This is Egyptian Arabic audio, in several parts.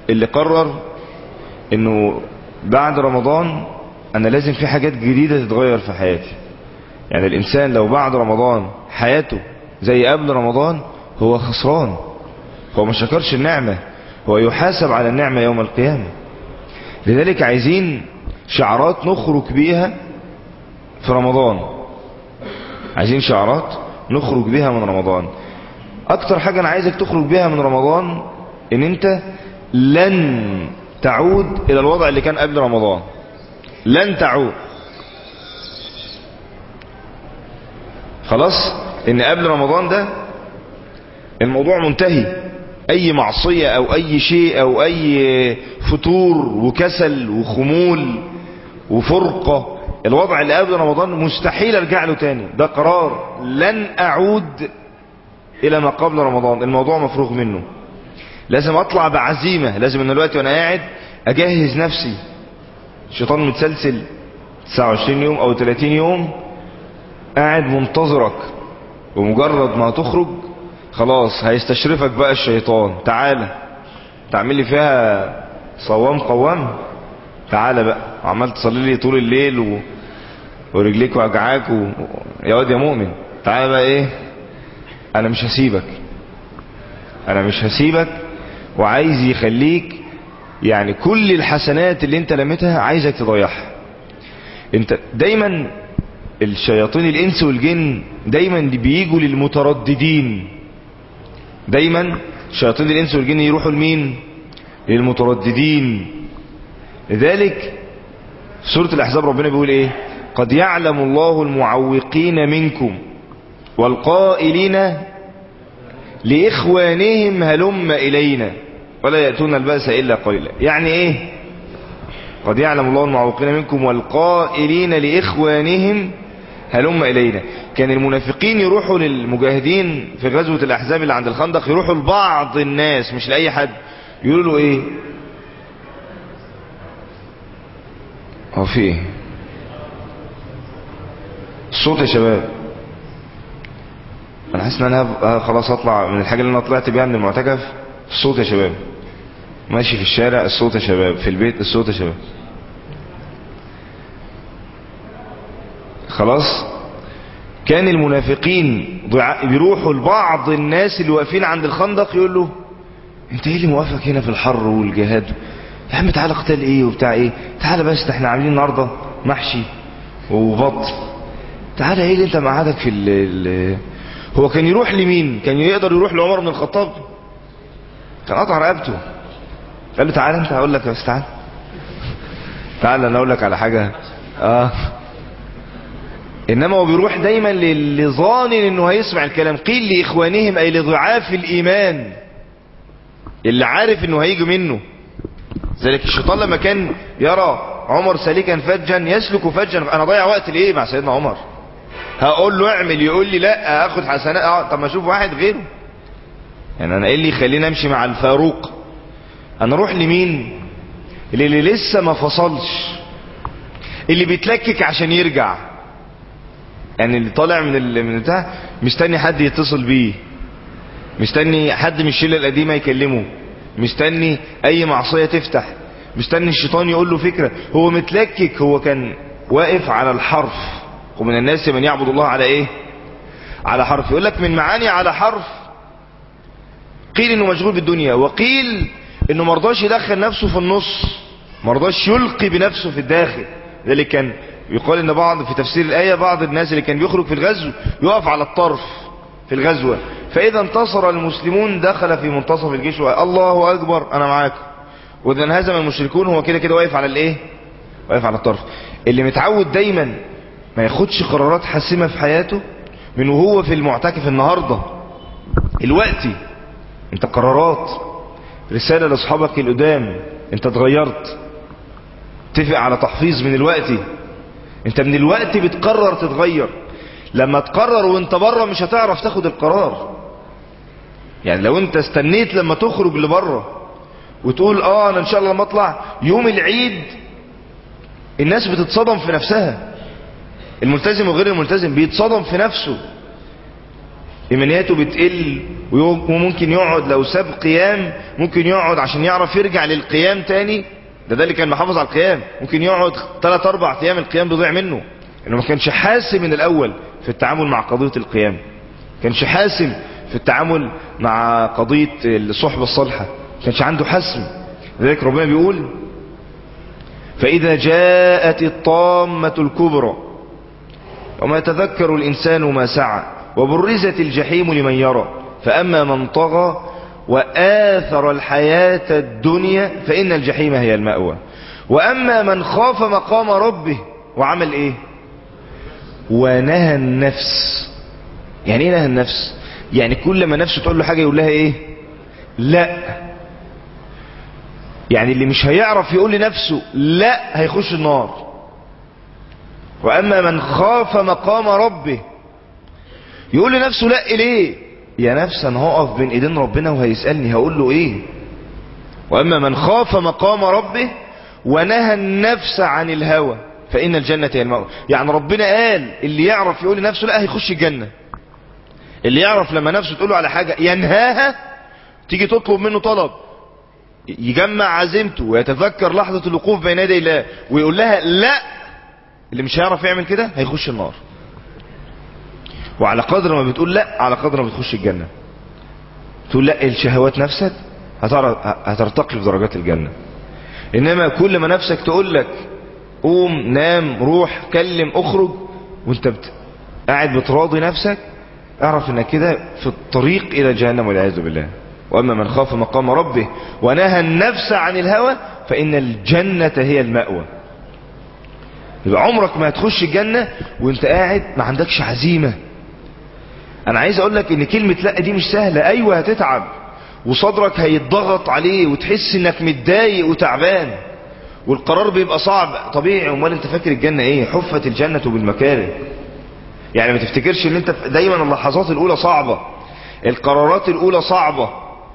اللي قرر انه بعد رمضان انا لازم في حاجات جديدة تتغير في حياتي يعني الانسان لو بعد رمضان حياته زي قبل رمضان هو خسران هو ما شكرش النعمة هو يحاسب على النعمة يوم القيامة لذلك عايزين شعارات نخرج بيها في رمضان عايزين شعارات نخرج بيها من رمضان اكتر حاجة انا عايزك تخرج بيها من رمضان ان انت لن تعود الى الوضع اللي كان قبل رمضان لن تعود خلاص ان قبل رمضان ده الموضوع منتهي اي معصية او اي شيء او اي فتور وكسل وخمول وفرقة الوضع اللي قبل رمضان مستحيل ارجع له تاني ده قرار لن اعود الى ما قبل رمضان الموضوع مفروغ منه لازم اطلع بعزيمة لازم ان دلوقتي وانا قاعد اجهز نفسي الشيطان متسلسل 29 يوم او 30 يوم قاعد منتظرك ومجرد ما هتخرج خلاص هيستشرفك بقى الشيطان تعالى تعمل لي فيها صوام قوام تعالى بقى وعمال تصلي لي طول الليل و... ورجليك وجعاك و... يا واد يا مؤمن تعالى بقى ايه انا مش هسيبك انا مش هسيبك وعايز يخليك يعني كل الحسنات اللي انت لمتها عايزك تضيعها انت دايما الشياطين الانس والجن دايما بيجوا للمترددين دايما شياطين الانس والجن يروحوا لمين للمترددين لذلك سورة الاحزاب ربنا بيقول ايه قد يعلم الله المعوقين منكم والقائلين لإخوانهم هلم إلينا ولا يأتون البأس إلا قليلا يعني إيه قد يعلم الله المعوقين منكم والقائلين لإخوانهم هلم إلينا كان المنافقين يروحوا للمجاهدين في غزوة الأحزاب اللي عند الخندق يروحوا لبعض الناس مش لأي حد يقولوا له إيه هو في إيه الصوت يا شباب انا حاسس ان انا خلاص اطلع من الحاجه اللي انا طلعت بيها من المعتكف الصوت يا شباب ماشي في الشارع الصوت يا شباب في البيت الصوت يا شباب خلاص كان المنافقين بيروحوا لبعض الناس اللي واقفين عند الخندق يقول له انت ايه اللي موافق هنا في الحر والجهاد يا عم تعالى قتال ايه وبتاع ايه تعالى بس ده احنا عاملين النهارده محشي وبط تعالى ايه اللي انت معادك في ال هو كان يروح لمين كان يقدر يروح لعمر بن الخطاب كان قطع رقبته قال له تعالى انت هقول لك بس تعالى تعالى انا اقول لك على حاجه اه انما هو بيروح دايما للي ظانن انه هيسمع الكلام قيل لاخوانهم اي لضعاف الايمان اللي عارف انه هيجي منه ذلك الشيطان لما كان يرى عمر سالكا فجا يسلك فجا انا ضيع وقت ليه مع سيدنا عمر هقول له اعمل يقول لي لا اخد حسنات اه طب ما اشوف واحد غيره يعني انا ايه اللي يخليني امشي مع الفاروق انا اروح لمين اللي, اللي لسه ما فصلش اللي بيتلكك عشان يرجع يعني اللي طالع من ال... من بتاع مستني حد يتصل بيه مستني حد من الشله القديمه يكلمه مستني اي معصيه تفتح مستني الشيطان يقول له فكره هو متلكك هو كان واقف على الحرف ومن الناس من يعبد الله على ايه على حرف يقول لك من معاني على حرف قيل انه مشغول بالدنيا وقيل انه مرضاش يدخل نفسه في النص مرضاش يلقي بنفسه في الداخل ذلك كان يقال ان بعض في تفسير الايه بعض الناس اللي كان بيخرج في الغزو يقف على الطرف في الغزوه فاذا انتصر المسلمون دخل في منتصف الجيش وقال الله اكبر انا معاكم واذا انهزم المشركون هو كده كده واقف على الايه واقف على الطرف اللي متعود دايما ما ياخدش قرارات حاسمة في حياته من وهو في المعتكف النهاردة الوقتي انت قرارات رسالة لاصحابك القدام انت اتغيرت اتفق على تحفيظ من الوقت انت من الوقت بتقرر تتغير لما تقرر وانت بره مش هتعرف تاخد القرار يعني لو انت استنيت لما تخرج لبره وتقول اه انا ان شاء الله لما اطلع يوم العيد الناس بتتصدم في نفسها الملتزم وغير الملتزم بيتصدم في نفسه إيمانياته بتقل وممكن يقعد لو ساب قيام ممكن يقعد عشان يعرف يرجع للقيام تاني ده ده اللي كان محافظ على القيام ممكن يقعد 3 4 ايام القيام بيضيع منه انه ما كانش حاسم من الاول في التعامل مع قضية القيام كانش حاسم في التعامل مع قضية الصحبة الصالحة كانش عنده حسم لذلك ربنا بيقول فإذا جاءت الطامة الكبرى وما يتذكر الإنسان ما سعى وبرزت الجحيم لمن يرى فأما من طغى وآثر الحياة الدنيا فإن الجحيم هي المأوى وأما من خاف مقام ربه وعمل إيه ونهى النفس يعني إيه نهى النفس يعني كل ما نفسه تقول له حاجة يقول لها إيه لا يعني اللي مش هيعرف يقول لنفسه لا هيخش النار وأما من خاف مقام ربه يقول لنفسه لا ليه يا نفس انا هقف بين ايدين ربنا وهيسألني هقول له ايه واما من خاف مقام ربه ونهى النفس عن الهوى فان الجنة هي المأوى يعني ربنا قال اللي يعرف يقول لنفسه لا هيخش الجنة اللي يعرف لما نفسه تقول له على حاجة ينهاها تيجي تطلب منه طلب يجمع عزيمته ويتذكر لحظة الوقوف بين يدي الله ويقول لها لا اللي مش هيعرف يعمل كده هيخش النار وعلى قدر ما بتقول لا على قدر ما بتخش الجنة تقول لا الشهوات نفسك هترتقي في درجات الجنة انما كل ما نفسك تقول لك قوم نام روح كلم اخرج وانت بت... قاعد بتراضي نفسك اعرف انك كده في الطريق الى جهنم والعياذ بالله واما من خاف مقام ربه ونهى النفس عن الهوى فان الجنة هي المأوى يبقى عمرك ما هتخش الجنة وانت قاعد ما عندكش عزيمة انا عايز اقول لك ان كلمة لا دي مش سهلة ايوه هتتعب وصدرك هيتضغط عليه وتحس انك متضايق وتعبان والقرار بيبقى صعب طبيعي امال انت فاكر الجنة ايه حفت الجنة بالمكاره يعني ما تفتكرش ان انت دايما اللحظات الاولى صعبة القرارات الاولى صعبة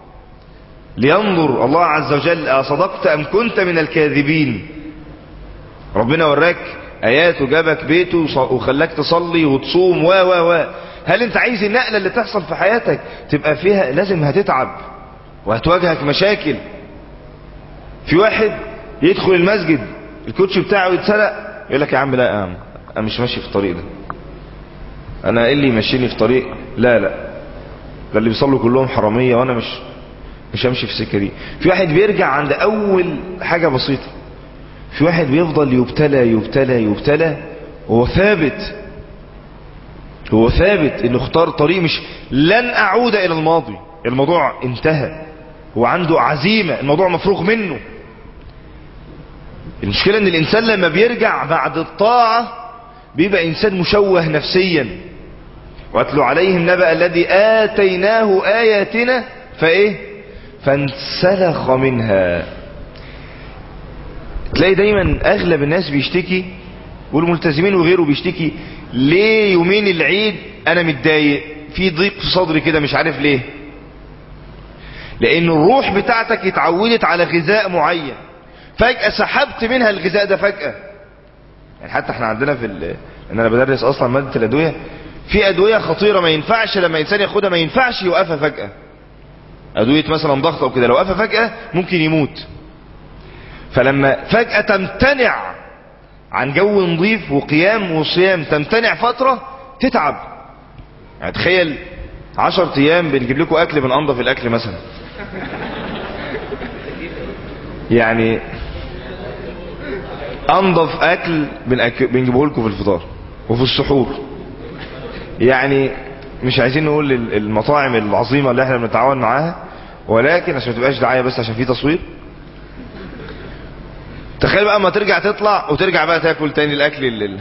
لينظر الله عز وجل اصدقت ام كنت من الكاذبين ربنا وراك ايات وجابك بيته وخلاك تصلي وتصوم و و و هل انت عايز النقلة اللي تحصل في حياتك تبقى فيها لازم هتتعب وهتواجهك مشاكل في واحد يدخل المسجد الكوتش بتاعه يتسرق يقول لك يا عم لا يا عم انا مش ماشي في الطريق ده انا ايه اللي يمشيني في طريق لا لا ده اللي بيصلوا كلهم حرامية وانا مش مش همشي في السكة دي في واحد بيرجع عند اول حاجة بسيطة في واحد بيفضل يبتلى يبتلى يبتلى وهو ثابت هو ثابت انه اختار طريق مش لن اعود الى الماضي الموضوع انتهى هو عنده عزيمة الموضوع مفروغ منه المشكلة ان الانسان لما بيرجع بعد الطاعة بيبقى انسان مشوه نفسيا واتلو عليهم نبأ الذي آتيناه آياتنا فايه فانسلخ منها تلاقي دايما اغلب الناس بيشتكي والملتزمين وغيره بيشتكي ليه يومين العيد انا متضايق في ضيق في صدري كده مش عارف ليه لان الروح بتاعتك اتعودت على غذاء معين فجأة سحبت منها الغذاء ده فجأة يعني حتى احنا عندنا في ان انا بدرس اصلا مادة الادوية في ادوية خطيرة ما ينفعش لما انسان ياخدها ما ينفعش يوقفها فجأة ادوية مثلا ضغط او كده لو وقفها فجأة ممكن يموت فلما فجأة تمتنع عن جو نظيف وقيام وصيام تمتنع فترة تتعب يعني تخيل عشر ايام بنجيب لكم اكل من انضف الاكل مثلا يعني انضف اكل بنجيبه لكم في الفطار وفي السحور يعني مش عايزين نقول المطاعم العظيمة اللي احنا بنتعاون معاها ولكن عشان ما تبقاش دعاية بس عشان في تصوير تخيل بقى ما ترجع تطلع وترجع بقى تاكل تاني الاكل اللي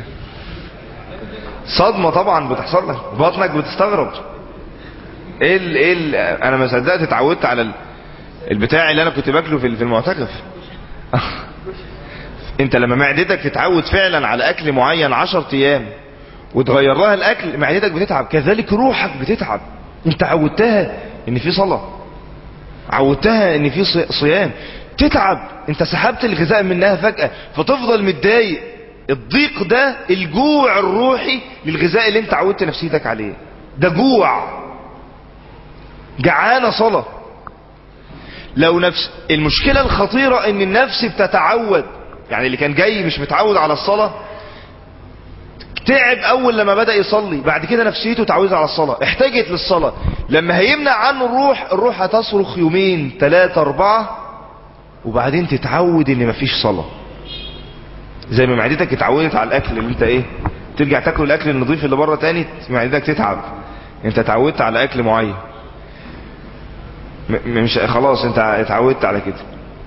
صدمة طبعا بتحصل لك بطنك بتستغرب ايه ال ايه ال انا ما صدقت اتعودت على البتاع اللي انا كنت باكله في في المعتكف انت لما معدتك تتعود فعلا على اكل معين 10 ايام وتغير لها الاكل معدتك بتتعب كذلك روحك بتتعب انت عودتها ان في صلاة عودتها ان في صيام تتعب انت سحبت الغذاء منها فجأة فتفضل متضايق الضيق ده الجوع الروحي للغذاء اللي انت عودت نفسيتك عليه ده جوع جعانة صلاة لو نفس المشكلة الخطيرة ان النفس بتتعود يعني اللي كان جاي مش متعود على الصلاة تعب اول لما بدأ يصلي بعد كده نفسيته تعودت على الصلاة احتاجت للصلاة لما هيمنع عنه الروح الروح هتصرخ يومين ثلاثة اربعة وبعدين تتعود ان مفيش صلاة زي ما معدتك اتعودت على الاكل اللي انت ايه ترجع تاكل الاكل النظيف اللي بره تاني معدتك تتعب انت اتعودت على اكل معين مش خلاص انت اتعودت على كده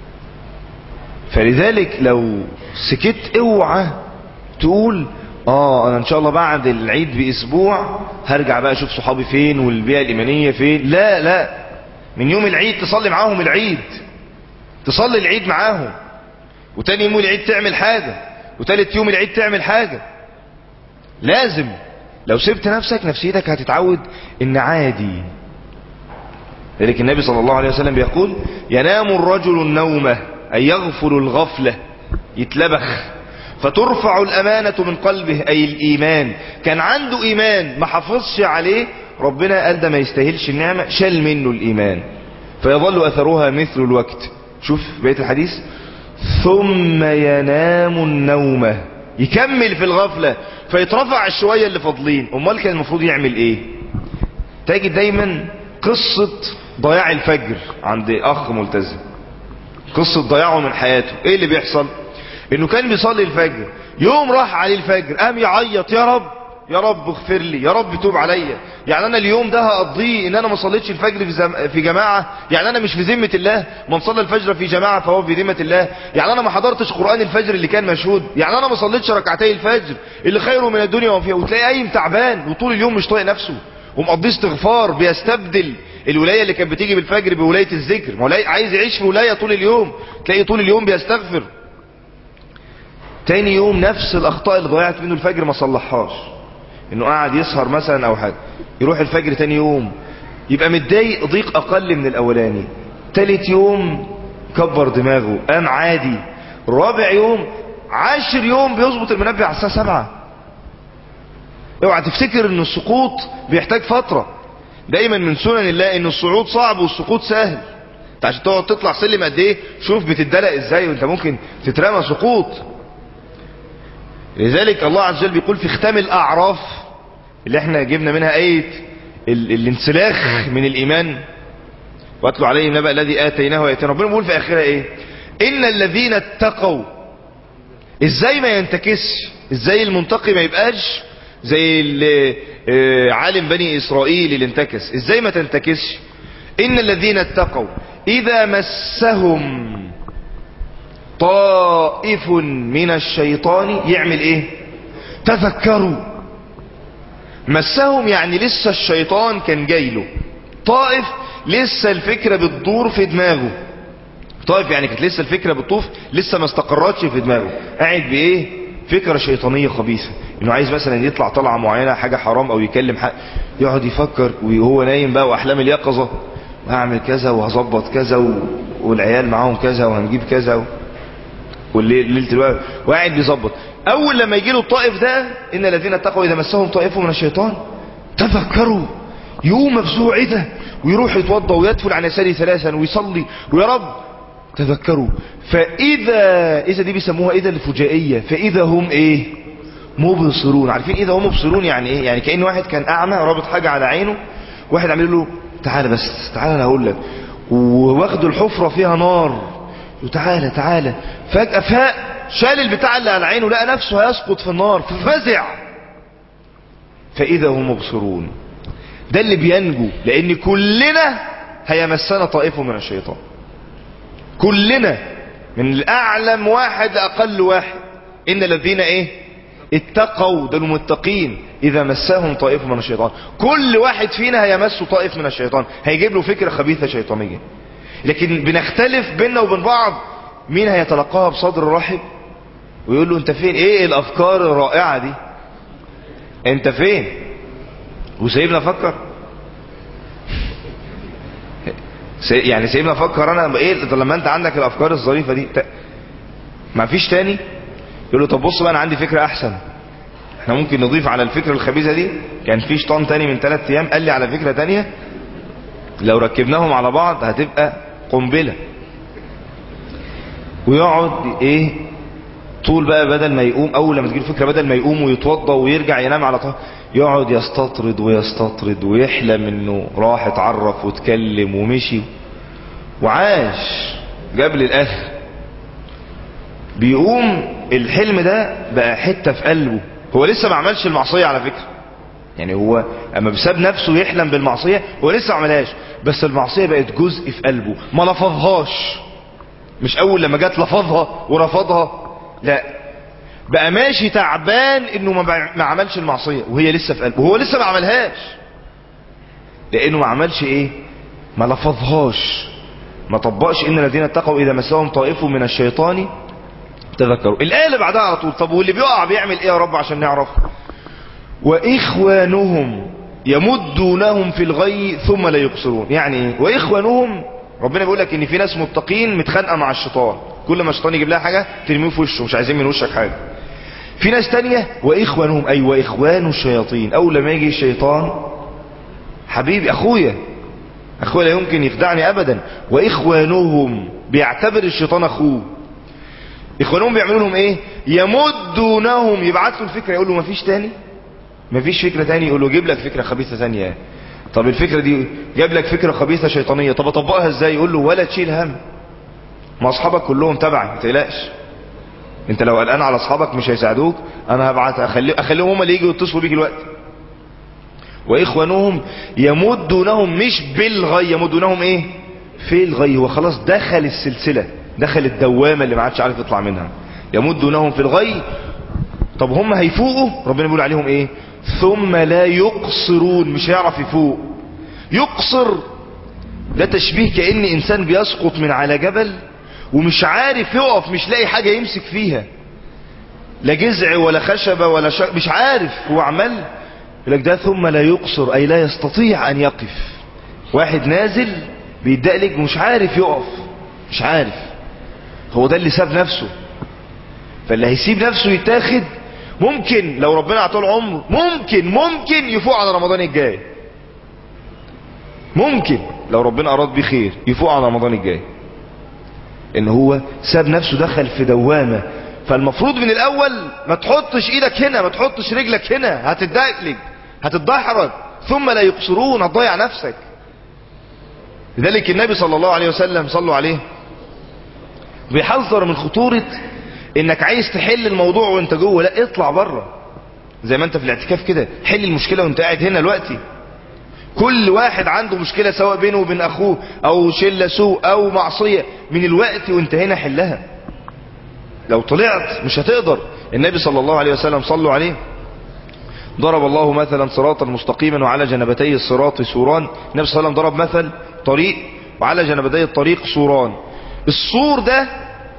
فلذلك لو سكت اوعى تقول اه انا ان شاء الله بعد العيد باسبوع هرجع بقى اشوف صحابي فين والبيئة الايمانية فين لا لا من يوم العيد تصلي معاهم العيد تصلي العيد معاهم وتاني يوم العيد تعمل حاجة وتالت يوم العيد تعمل حاجة لازم لو سبت نفسك نفسيتك هتتعود ان عادي لذلك النبي صلى الله عليه وسلم بيقول ينام الرجل النومة أي يغفل الغفلة يتلبخ فترفع الأمانة من قلبه أي الإيمان كان عنده إيمان ما حافظش عليه ربنا قال ده ما يستاهلش النعمة شال منه الإيمان فيظل أثرها مثل الوقت شوف بيت الحديث ثم ينام النومة يكمل في الغفلة فيترفع الشوية اللي فاضلين امال كان المفروض يعمل ايه تجد دايما قصة ضياع الفجر عند اخ ملتزم قصة ضياعه من حياته ايه اللي بيحصل انه كان بيصلي الفجر يوم راح عليه الفجر قام يعيط يا رب يا رب اغفر لي يا رب توب عليا يعني انا اليوم ده هقضيه ان انا ما صليتش الفجر في, زم... في جماعة يعني انا مش في ذمة الله من صلى الفجر في جماعة فهو في ذمة الله يعني انا ما حضرتش قرآن الفجر اللي كان مشهود يعني انا ما صليتش ركعتي الفجر اللي خيره من الدنيا وما فيها وتلاقي قايم تعبان وطول اليوم مش طايق نفسه ومقضيه استغفار بيستبدل الولاية اللي كانت بتيجي بالفجر بولاية الذكر ما عايز يعيش في ولاية طول اليوم تلاقي طول اليوم بيستغفر تاني يوم نفس الاخطاء اللي ضيعت منه الفجر ما صلحهاش انه قاعد يسهر مثلا او حاجة يروح الفجر تاني يوم يبقى متضايق ضيق اقل من الاولاني تالت يوم كبر دماغه قام عادي رابع يوم عاشر يوم بيظبط المنبه على الساعة سبعة اوعى تفتكر ان السقوط بيحتاج فترة دايما من سنن الله ان الصعود صعب والسقوط سهل انت عشان تقعد تطلع سلم قد ايه شوف بتدلق ازاي وانت ممكن تترمى سقوط لذلك الله عز وجل بيقول في ختام الأعراف اللي احنا جبنا منها آية ال الانسلاخ من الإيمان واتلوا عليهم نبأ الذي آتيناه وآتينا ربنا بيقول في آخرها إيه إن الذين اتقوا إزاي ما ينتكسش إزاي المنتقي ما يبقاش زي عالم بني إسرائيل اللي انتكس إزاي ما تنتكسش إن الذين اتقوا إذا مسهم طائف من الشيطان يعمل ايه تذكروا مسهم يعني لسه الشيطان كان جاي له طائف لسه الفكرة بتدور في دماغه طائف يعني كانت لسه الفكرة بتطوف لسه ما استقرتش في دماغه قاعد بايه فكرة شيطانية خبيثة انه عايز مثلا يطلع طلعة معينة حاجة حرام او يكلم حق يقعد يفكر وهو نايم بقى واحلام اليقظة وهعمل كذا وهظبط كذا و... والعيال معاهم كذا وهنجيب كذا و... والليل ليله الوقت وقاعد بيظبط اول لما يجي له الطائف ده ان الذين اتقوا اذا مسهم طائف من الشيطان تفكروا يقوم مفزوع ايه ده ويروح يتوضى ويدفل عن يساره ثلاثا ويصلي ويا رب تذكروا فاذا اذا دي بيسموها اذا الفجائيه فاذا هم ايه مبصرون عارفين اذا هم مبصرون يعني ايه يعني كان واحد كان اعمى رابط حاجه على عينه واحد عامل له تعالى بس تعالى انا هقول لك وواخد الحفره فيها نار وتعالى تعالى فجأة فاق شال البتاع اللي على عينه لقى نفسه هيسقط في النار ففزع فإذا هم مبصرون ده اللي بينجو لأن كلنا هيمسنا طائفه من الشيطان كلنا من الأعلم واحد لأقل واحد إن الذين إيه اتقوا ده المتقين إذا مسهم طائف من الشيطان كل واحد فينا هيمسه طائف من الشيطان هيجيب له فكرة خبيثة شيطانية لكن بنختلف بيننا وبين بعض مين هيتلقاها بصدر رحب ويقول له انت فين ايه الافكار الرائعة دي انت فين وسيبنا افكر يعني سيبنا افكر انا ايه لما انت عندك الافكار الظريفة دي ما فيش تاني يقول له طب بص بقى انا عندي فكرة احسن احنا ممكن نضيف على الفكرة الخبيثة دي كان في شيطان تاني من ثلاث ايام قال لي على فكرة تانية لو ركبناهم على بعض هتبقى قنبلة ويقعد ايه طول بقى بدل ما يقوم اول لما تجيله فكرة بدل ما يقوم ويتوضى ويرجع ينام على طول يقعد يستطرد ويستطرد ويحلم انه راح اتعرف واتكلم ومشي وعاش جاب للاخر بيقوم الحلم ده بقى حتة في قلبه هو لسه ما عملش المعصية على فكرة يعني هو اما بساب نفسه يحلم بالمعصية هو لسه ما عملهاش بس المعصية بقت جزء في قلبه ما لفظهاش مش اول لما جت لفظها ورفضها لا بقى ماشي تعبان انه ما, ما عملش المعصية وهي لسه في قلبه وهو لسه ما عملهاش لانه ما عملش ايه ما لفظهاش ما طبقش ان الذين اتقوا اذا مسهم طائف من الشيطان تذكروا الآية اللي بعدها على طول طب واللي بيقع بيعمل ايه يا رب عشان نعرف واخوانهم يمدونهم في الغي ثم لا يقصرون يعني ايه واخوانهم ربنا بيقول لك ان في ناس متقين متخانقه مع الشيطان كل ما الشيطان يجيب لها حاجه ترميه في وشه مش عايزين من وشك حاجه في ناس تانية واخوانهم اي واخوان الشياطين اول لما يجي الشيطان حبيبي اخويا اخويا لا يمكن يخدعني ابدا واخوانهم بيعتبر الشيطان اخوه اخوانهم بيعملوا لهم ايه يمدونهم يبعت له الفكره يقول له مفيش تاني مفيش فكره تاني يقول له جيب لك فكره خبيثه ثانيه طب الفكره دي جاب لك فكره خبيثه شيطانيه طب اطبقها ازاي يقول له ولا تشيل هم ما اصحابك كلهم تبعي ما تقلقش انت لو قلقان على اصحابك مش هيساعدوك انا هبعت اخلي اخليهم هم اللي يجوا يتصلوا بيك الوقت واخوانهم يمدونهم مش بالغي يمدونهم ايه في الغي هو خلاص دخل السلسله دخل الدوامه اللي ما عادش عارف يطلع منها يمدونهم في الغي طب هم هيفوقوا ربنا بيقول عليهم ايه ثم لا يقصرون مش هيعرف يفوق يقصر ده تشبيه كأن انسان بيسقط من على جبل ومش عارف يقف مش لاقي حاجة يمسك فيها لا جذع ولا خشبة ولا ش... مش عارف هو عمل يقول لك ده ثم لا يقصر اي لا يستطيع ان يقف واحد نازل بيدقلج مش عارف يقف مش عارف هو ده اللي ساب نفسه فاللي هيسيب نفسه يتاخد ممكن لو ربنا عطاه عمر ممكن ممكن يفوق على رمضان الجاي ممكن لو ربنا اراد بيه خير يفوق على رمضان الجاي ان هو ساب نفسه دخل في دوامة فالمفروض من الاول ما تحطش ايدك هنا ما تحطش رجلك هنا هتتدقلج هتتدحرج ثم لا يقصرون هتضيع نفسك لذلك النبي صلى الله عليه وسلم صلوا عليه بيحذر من خطورة انك عايز تحل الموضوع وانت جوه لا اطلع بره زي ما انت في الاعتكاف كده حل المشكلة وانت قاعد هنا دلوقتي كل واحد عنده مشكلة سواء بينه وبين اخوه او شلة سوء او معصية من الوقت وانت هنا حلها لو طلعت مش هتقدر النبي صلى الله عليه وسلم صلوا عليه ضرب الله مثلا صراطا مستقيما وعلى جنبتي الصراط سوران النبي صلى الله عليه وسلم ضرب مثل طريق وعلى جنبتي الطريق سوران السور ده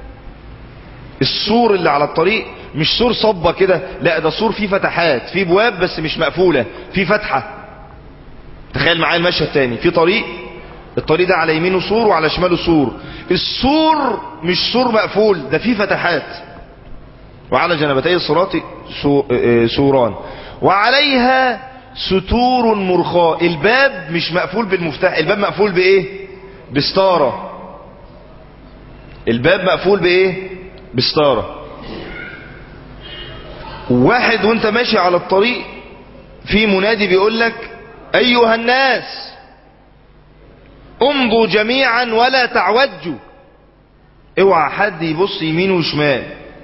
السور اللي على الطريق مش سور صبة كده لا ده سور فيه فتحات فيه بواب بس مش مقفولة فيه فتحة تخيل معايا المشهد التاني في طريق الطريق ده على يمينه سور وعلى شماله سور السور مش سور مقفول ده فيه فتحات وعلى جنبتي الصراط سوران وعليها ستور مرخاء الباب مش مقفول بالمفتاح الباب مقفول بايه بستارة الباب مقفول بايه بستارة واحد وانت ماشي على الطريق في منادي بيقول لك ايها الناس امضوا جميعا ولا تعوجوا اوعى حد يبص يمين وشمال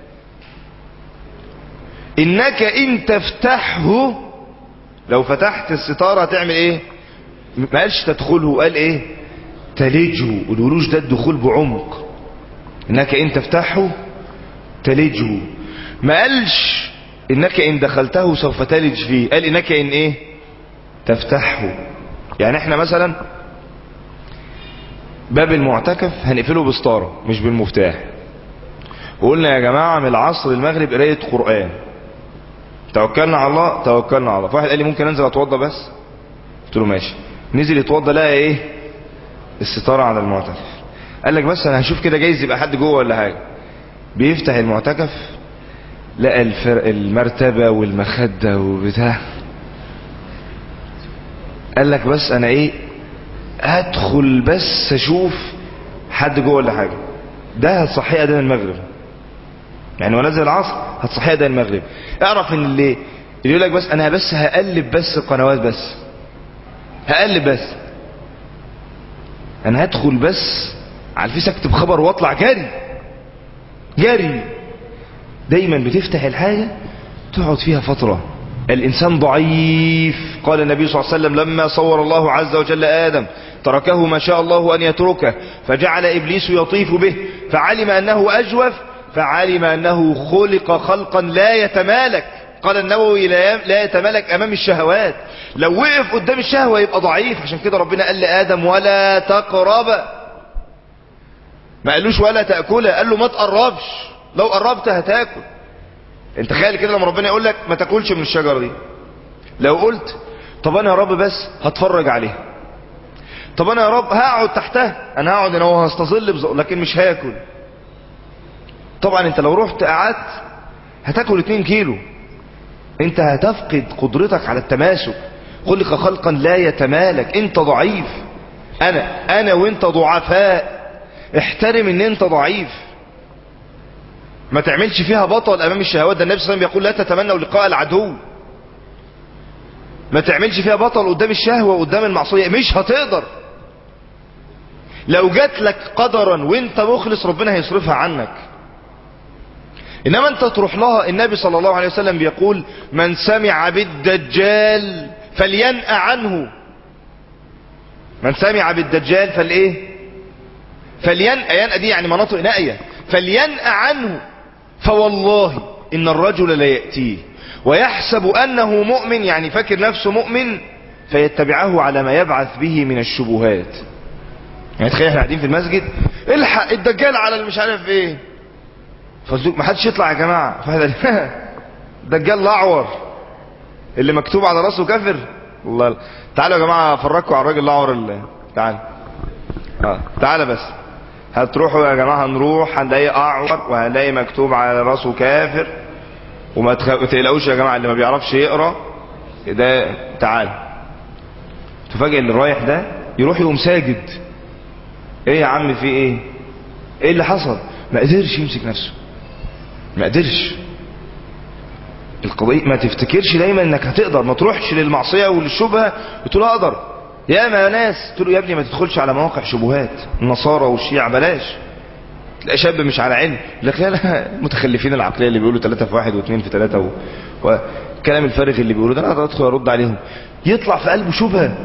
انك ان تفتحه لو فتحت الستارة تعمل ايه ما قالش تدخله قال ايه تلجه الولوج ده الدخول بعمق انك ان تفتحه تلجه ما قالش انك ان دخلته سوف تلج فيه قال انك ان ايه تفتحه يعني احنا مثلا باب المعتكف هنقفله بستاره مش بالمفتاح وقلنا يا جماعة من العصر المغرب قراية قرآن توكلنا على الله توكلنا على الله فواحد قال لي ممكن انزل اتوضى بس قلت له ماشي نزل يتوضى لقى ايه الستارة على المعتكف قال لك بس انا هشوف كده جايز يبقى حد جوه ولا حاجة بيفتح المعتكف لقى الفرق المرتبة والمخدة وبتاع قال لك بس انا ايه هدخل بس اشوف حد جوه ولا حاجة ده هتصحيه اذان المغرب يعني ونزل العصر هتصحيه اذان المغرب اعرف ان اللي اللي يقول لك بس انا بس هقلب بس القنوات بس هقلب بس انا هدخل بس على الفيس اكتب خبر واطلع جري جري دايما بتفتح الحاجة تقعد فيها فترة الإنسان ضعيف قال النبي صلى الله عليه وسلم لما صور الله عز وجل آدم تركه ما شاء الله أن يتركه فجعل إبليس يطيف به فعلم أنه أجوف فعلم أنه خلق خلقا لا يتمالك قال النووي لا يتمالك أمام الشهوات لو وقف قدام الشهوة يبقى ضعيف عشان كده ربنا قال لآدم ولا تقرب ما قالوش ولا تأكله قال له ما تقربش لو قربت هتاكل انت تخيل كده لما ربنا يقول لك ما تاكلش من الشجره دي لو قلت طب انا يا رب بس هتفرج عليها طب انا يا رب هقعد تحتها انا هقعد انا وهستظل بزق لكن مش هاكل طبعا انت لو رحت قعدت هتاكل 2 كيلو انت هتفقد قدرتك على التماسك خلق خلقا لا يتمالك انت ضعيف انا انا وانت ضعفاء احترم ان انت ضعيف ما تعملش فيها بطل امام الشهوات ده النبي صلى الله عليه وسلم يقول لا تتمنوا لقاء العدو ما تعملش فيها بطل قدام الشهوة قدام المعصية مش هتقدر لو جات لك قدرا وانت مخلص ربنا هيصرفها عنك انما انت تروح لها النبي صلى الله عليه وسلم بيقول من سمع بالدجال فلينأ عنه من سمع بالدجال فالايه فلينأ ينأ دي يعني مناطق نائية فلينأ عنه فوالله إن الرجل لا يأتيه ويحسب أنه مؤمن يعني فاكر نفسه مؤمن فيتبعه على ما يبعث به من الشبهات يعني تخيل احنا قاعدين في المسجد الحق الدجال على المش عارف ايه فالزوج ما حدش يطلع يا جماعة فهذا الدجال الاعور اللي مكتوب على راسه كافر والله تعالوا يا جماعة افرجكم على الراجل الاعور اللي تعال اه تعالى بس هتروحوا يا جماعة هنروح هنلاقي اعور وهنلاقي مكتوب على راسه كافر وما تقلقوش يا جماعة اللي ما بيعرفش يقرا ده تعال تفاجئ اللي رايح ده يروح يقوم ساجد ايه يا عم في ايه ايه اللي حصل ما قدرش يمسك نفسه ما قدرش القضية ما تفتكرش دايما انك هتقدر ما تروحش للمعصية وللشبهة وتقول اقدر يا ما ناس تقول يا ابني ما تدخلش على مواقع شبهات النصارى والشيعة بلاش تلاقي شاب مش على علم لك لا لا متخلفين العقلية اللي بيقولوا ثلاثة في واحد واثنين في ثلاثة و... وكلام الفارغ اللي بيقولوا ده انا ادخل ارد عليهم يطلع في قلبه شبهة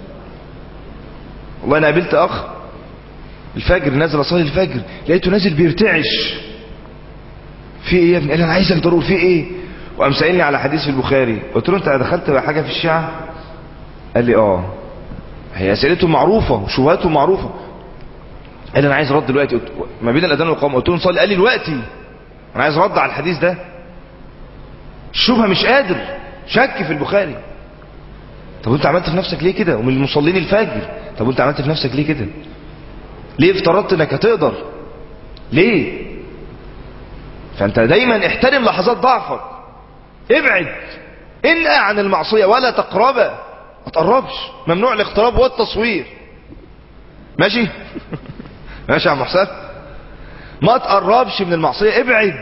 والله انا قابلت اخ الفجر نازل اصلي الفجر لقيته نازل بيرتعش في ايه يا ابني قال لي انا عايزك ضروري في ايه وقام سائلني على حديث في البخاري قلت له انت دخلت بقى حاجه في الشيعه قال لي اه هي اسئلته معروفه وشبهاته معروفه قال لي انا عايز رد دلوقتي قلت ما بين الاذان والقامه قلت له نصلي قال لي دلوقتي انا عايز رد على الحديث ده الشبهه مش قادر شك في البخاري طب انت عملت في نفسك ليه كده ومن المصلين الفجر طب انت عملت في نفسك ليه كده ليه افترضت انك هتقدر ليه فانت دايما احترم لحظات ضعفك ابعد انقى عن المعصية ولا تقربها ما تقربش ممنوع الاقتراب والتصوير ماشي ماشي يا عم حسام ما تقربش من المعصية ابعد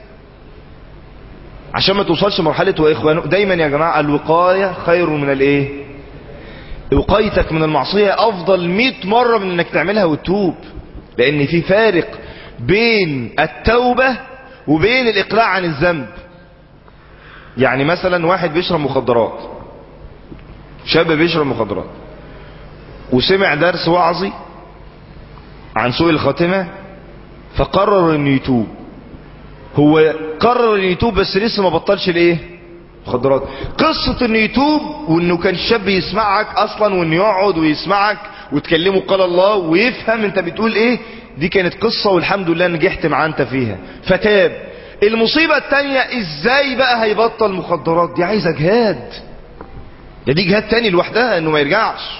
عشان ما توصلش مرحلة واخوانه دايما يا جماعة الوقاية خير من الايه وقايتك من المعصية افضل مئة مرة من انك تعملها وتتوب لان في فارق بين التوبة وبين الاقلاع عن الذنب يعني مثلا واحد بيشرب مخدرات شاب بيشرب مخدرات وسمع درس وعظي عن سوء الخاتمة فقرر انه يتوب هو قرر انه يتوب بس لسه ما بطلش الايه مخدرات قصة انه يتوب وانه كان شاب يسمعك اصلا وانه يقعد ويسمعك وتكلمه قال الله ويفهم انت بتقول ايه دي كانت قصة والحمد لله نجحت معاه انت فيها فتاب المصيبة التانية ازاي بقى هيبطل مخدرات دي عايزة جهاد ده دي جهاد تاني لوحدها انه ما يرجعش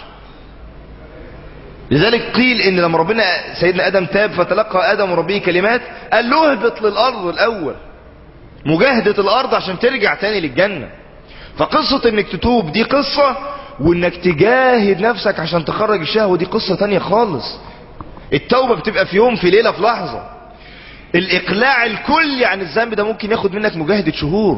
لذلك قيل ان لما ربنا سيدنا ادم تاب فتلقى ادم ربه كلمات قال له اهبط للارض الاول مجاهدة الارض عشان ترجع تاني للجنة فقصة انك تتوب دي قصة وانك تجاهد نفسك عشان تخرج الشهوة دي قصة تانية خالص التوبة بتبقى في يوم في ليلة في لحظة الاقلاع الكلي عن الذنب ده ممكن ياخد منك مجاهدة شهور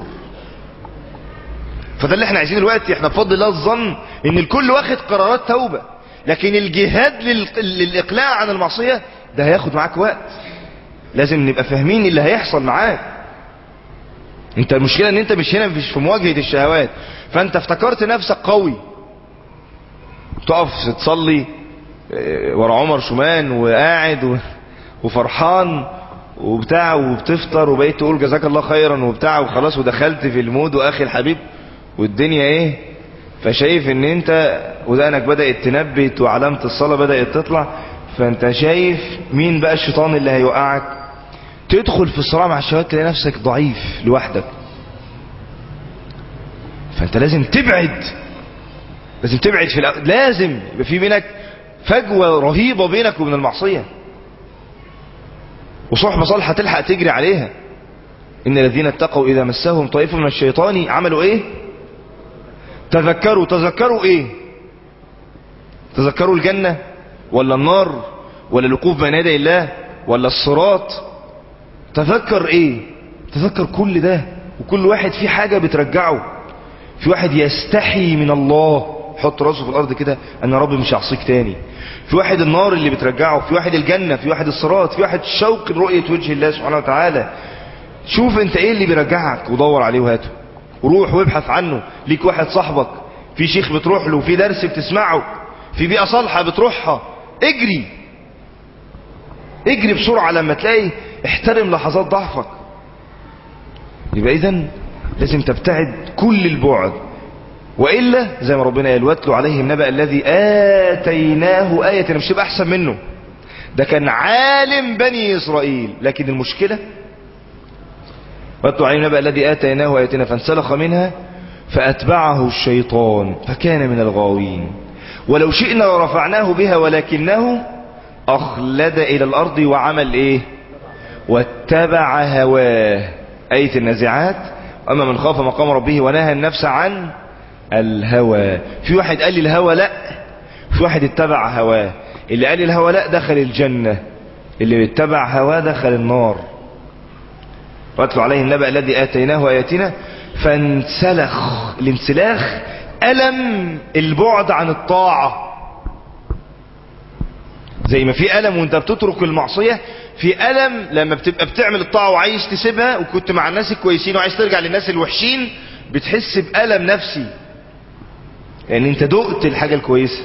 فده اللي احنا عايزين دلوقتي احنا بفضل الله الظن ان الكل واخد قرارات توبة لكن الجهاد لل... للاقلاع عن المعصية ده هياخد معاك وقت لازم نبقى فاهمين اللي هيحصل معاك انت المشكلة ان انت مش هنا مش في مواجهة الشهوات فانت افتكرت نفسك قوي تقف تصلي اه، ورا عمر شومان وقاعد و... وفرحان وبتاع وبتفطر وبقيت تقول جزاك الله خيرا وبتاع وخلاص ودخلت في المود واخي الحبيب والدنيا ايه فشايف ان انت ودانك بدأت تنبت وعلامة الصلاة بدأت تطلع فانت شايف مين بقى الشيطان اللي هيوقعك تدخل في الصراع مع الشهوات تلاقي نفسك ضعيف لوحدك فانت لازم تبعد لازم تبعد في الأ... لازم يبقى في بينك فجوة رهيبة بينك وبين المعصية وصحبة صالحة تلحق تجري عليها إن الذين اتقوا إذا مسهم طائف من الشيطان عملوا إيه تذكروا تذكروا إيه تذكروا الجنة ولا النار ولا الوقوف بين يدي الله ولا الصراط تذكر إيه تذكر كل ده وكل واحد فيه حاجة بترجعه في واحد يستحي من الله حط راسه في الارض كده انا ربي مش هعصيك تاني في واحد النار اللي بترجعه في واحد الجنة في واحد الصراط في واحد شوق لرؤية وجه الله سبحانه وتعالى شوف انت ايه اللي بيرجعك ودور عليه وهاته وروح وابحث عنه ليك واحد صاحبك في شيخ بتروح له في درس بتسمعه في بيئة صالحة بتروحها اجري اجري بسرعة لما تلاقي احترم لحظات ضعفك يبقى اذا لازم تبتعد كل البعد وإلا زي ما ربنا قال واتلوا عليهم نبأ الذي آتيناه آية مش تبقى أحسن منه ده كان عالم بني إسرائيل لكن المشكلة واتلوا عليهم نبأ الذي آتيناه آياتنا فانسلخ منها فأتبعه الشيطان فكان من الغاوين ولو شئنا لرفعناه بها ولكنه أخلد إلى الأرض وعمل إيه واتبع هواه آية النازعات أما من خاف مقام ربه ونهى النفس عن الهوى في واحد قال لي الهوى لا في واحد اتبع هواه اللي قال لي الهوى لا دخل الجنة اللي اتبع هواه دخل النار واتلوا عليه النبأ الذي آتيناه آياتنا فانسلخ الانسلاخ ألم البعد عن الطاعة زي ما في ألم وانت بتترك المعصية في ألم لما بتبقى بتعمل الطاعة وعايز تسيبها وكنت مع الناس الكويسين وعايز ترجع للناس الوحشين بتحس بألم نفسي لأن يعني انت دقت الحاجة الكويسة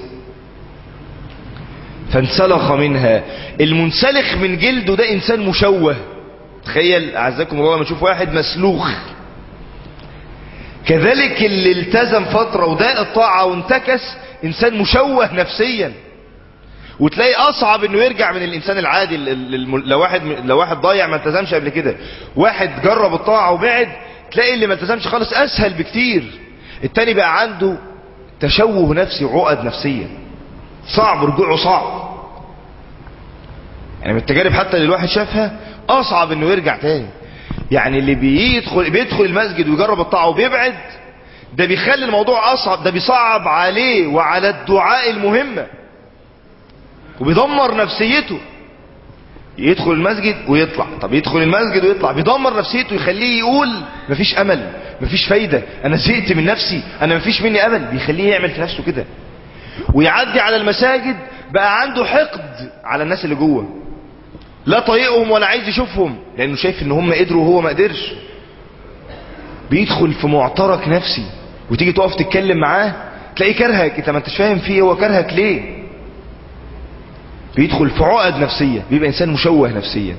فانسلخ منها المنسلخ من جلده ده إنسان مشوه تخيل أعزكم الله لما تشوف واحد مسلوخ كذلك اللي التزم فترة وداء الطاعة وانتكس إنسان مشوه نفسيا وتلاقي اصعب انه يرجع من الانسان العادي لو واحد لو واحد ضايع ما التزمش قبل كده واحد جرب الطاعه وبعد تلاقي اللي ما التزمش خالص اسهل بكتير التاني بقى عنده تشوه نفسي وعقد نفسيه صعب رجوعه صعب يعني من التجارب حتى اللي الواحد شافها اصعب انه يرجع تاني يعني اللي بيدخل بيدخل المسجد ويجرب الطاعه وبيبعد ده بيخلي الموضوع اصعب ده بيصعب عليه وعلى الدعاء المهمه وبيدمر نفسيته يدخل المسجد ويطلع طب يدخل المسجد ويطلع بيدمر نفسيته يخليه يقول مفيش امل مفيش فايدة انا زهقت من نفسي انا مفيش مني امل بيخليه يعمل في نفسه كده ويعدي على المساجد بقى عنده حقد على الناس اللي جوه لا طايقهم ولا عايز يشوفهم لانه شايف ان هم قدروا وهو ما قدرش بيدخل في معترك نفسي وتيجي تقف تتكلم معاه تلاقيه كرهك انت ما انتش فاهم فيه هو كرهك ليه بيدخل في عقد نفسية بيبقى إنسان مشوه نفسيا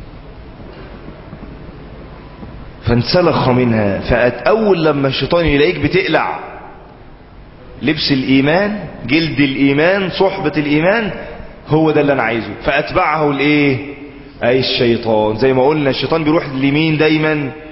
فانسلخ منها فأول لما الشيطان يلاقيك بتقلع لبس الإيمان جلد الإيمان صحبة الإيمان هو ده اللي أنا عايزه فأتبعه الإيه أي الشيطان زي ما قلنا الشيطان بيروح اليمين دايما